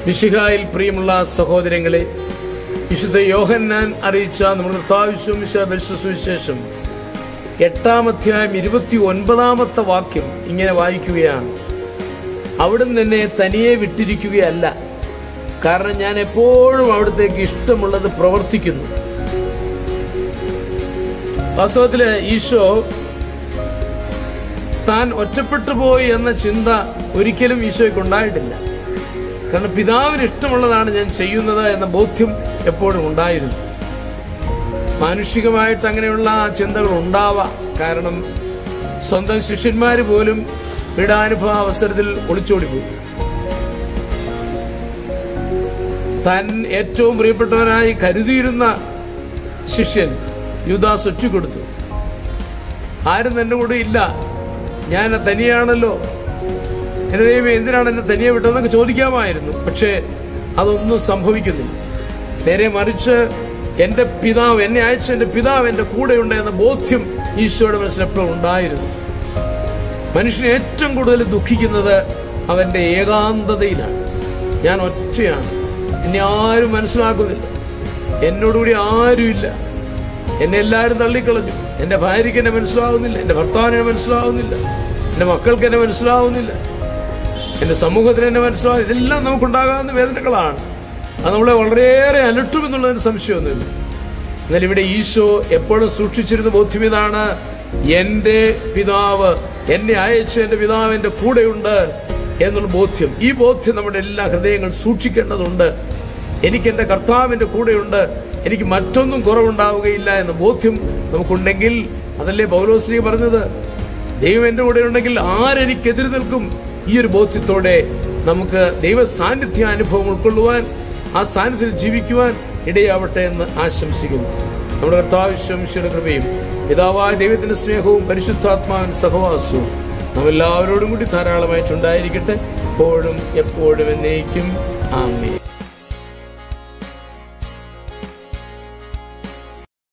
മിശിഹായിൽ പ്രിയമുള്ള സഹോദരങ്ങളെ വിശുദ്ധ യോഹന്നാൻ അറിയിച്ച നമ്മുടെ കർത്താവിശ്വമിശ സുവിശേഷം എട്ടാം അധ്യായം ഇരുപത്തി ഒൻപതാമത്തെ വാക്യം ഇങ്ങനെ വായിക്കുകയാണ് അവിടുന്ന് എന്നെ തനിയെ വിട്ടിരിക്കുകയല്ല കാരണം ഞാൻ എപ്പോഴും അവിടത്തേക്ക് ഇഷ്ടമുള്ളത് പ്രവർത്തിക്കുന്നു വാസ്തവത്തില് ഈശോ താൻ ഒറ്റപ്പെട്ടു പോയി എന്ന ചിന്ത ഒരിക്കലും ഈശോയ്ക്ക് ഉണ്ടായിട്ടില്ല കാരണം പിതാവിന് ഇഷ്ടമുള്ളതാണ് ഞാൻ ചെയ്യുന്നത് എന്ന ബോധ്യം എപ്പോഴും ഉണ്ടായിരുന്നു മാനുഷികമായിട്ട് അങ്ങനെയുള്ള ചിന്തകൾ ഉണ്ടാവാം കാരണം സ്വന്തം ശിഷ്യന്മാര് പോലും പീഡാനുഭവ അവസരത്തിൽ ഒളിച്ചോടിപ്പോയി താൻ ഏറ്റവും പ്രിയപ്പെട്ടവനായി കരുതിയിരുന്ന ശിഷ്യൻ യുദാസ് ഒറ്റുകൊടുത്തു ആരും എന്റെ കൂടെ ഇല്ല ഞാൻ തനിയാണല്ലോ എന്റെ ദൈവം എന്തിനാണ് എന്നെ തനിയെ വിട്ടതെന്നൊക്കെ ചോദിക്കാമായിരുന്നു പക്ഷേ അതൊന്നും സംഭവിക്കുന്നില്ല നേരെ മറിച്ച് എന്റെ പിതാവ് എന്നെ അയച്ച എന്റെ പിതാവ് എന്റെ കൂടെയുണ്ട് എന്ന ബോധ്യം ഈശോയുടെ മനസ്സിൽ എപ്പോഴും ഉണ്ടായിരുന്നു മനുഷ്യനെ ഏറ്റവും കൂടുതൽ ദുഃഖിക്കുന്നത് അവന്റെ ഏകാന്തതയിലാണ് ഞാൻ ഒറ്റയാണ് എന്നെ ആരും മനസ്സിലാക്കുന്നില്ല എന്നോടുകൂടി ആരുമില്ല എന്നെ എല്ലാവരും തള്ളിക്കളഞ്ഞു എന്റെ ഭാര്യയ്ക്ക് എന്നെ മനസ്സിലാവുന്നില്ല എന്റെ ഭർത്താവിനെ മനസ്സിലാവുന്നില്ല എന്റെ മക്കൾക്ക് എന്നെ മനസ്സിലാവുന്നില്ല എന്റെ സമൂഹത്തിന് എന്നെ മനസ്സിലാവും ഇതെല്ലാം നമുക്കുണ്ടാകാവുന്ന വേദനകളാണ് അത് നമ്മളെ വളരെയേറെ അലട്ടുമെന്നുള്ളതിന് സംശയമൊന്നുമില്ല എന്നാൽ ഇവിടെ ഈശോ എപ്പോഴും സൂക്ഷിച്ചിരുന്ന ബോധ്യം ഇതാണ് എന്റെ പിതാവ് എന്നെ അയച്ച എന്റെ പിതാവ് എന്റെ കൂടെയുണ്ട് എന്നുള്ള ബോധ്യം ഈ ബോധ്യം നമ്മുടെ എല്ലാ ഹൃദയങ്ങൾ സൂക്ഷിക്കേണ്ടതുണ്ട് എനിക്ക് എന്റെ കർത്താവിന്റെ കൂടെയുണ്ട് എനിക്ക് മറ്റൊന്നും കുറവുണ്ടാവുകയില്ല എന്ന ബോധ്യം നമുക്കുണ്ടെങ്കിൽ അതല്ലേ പൗലോശ്രീ പറഞ്ഞത് ദൈവം എന്റെ കൂടെ ഉണ്ടെങ്കിൽ ആരെനിക്കെതിരെ നിൽക്കും ഈ ഒരു ബോധ്യത്തോടെ നമുക്ക് ദൈവ സാന്നിധ്യ അനുഭവം ഉൾക്കൊള്ളുവാൻ ആ സാന്നിധ്യത്തിൽ ജീവിക്കുവാൻ ഇടയാവട്ടെ എന്ന് ആശംസിക്കുന്നു നമ്മുടെ കർത്താവിശ്വംശയുടെ കൃപയും പിതാവായ ദൈവത്തിന്റെ സ്നേഹവും പരിശുദ്ധാത്മാവിൻ സഹവാസവും നാം എല്ലാവരോടും കൂടി ധാരാളമായിട്ടുണ്ടായിരിക്കട്ടെ എപ്പോഴും എപ്പോഴും എന്നേക്കും ആമേ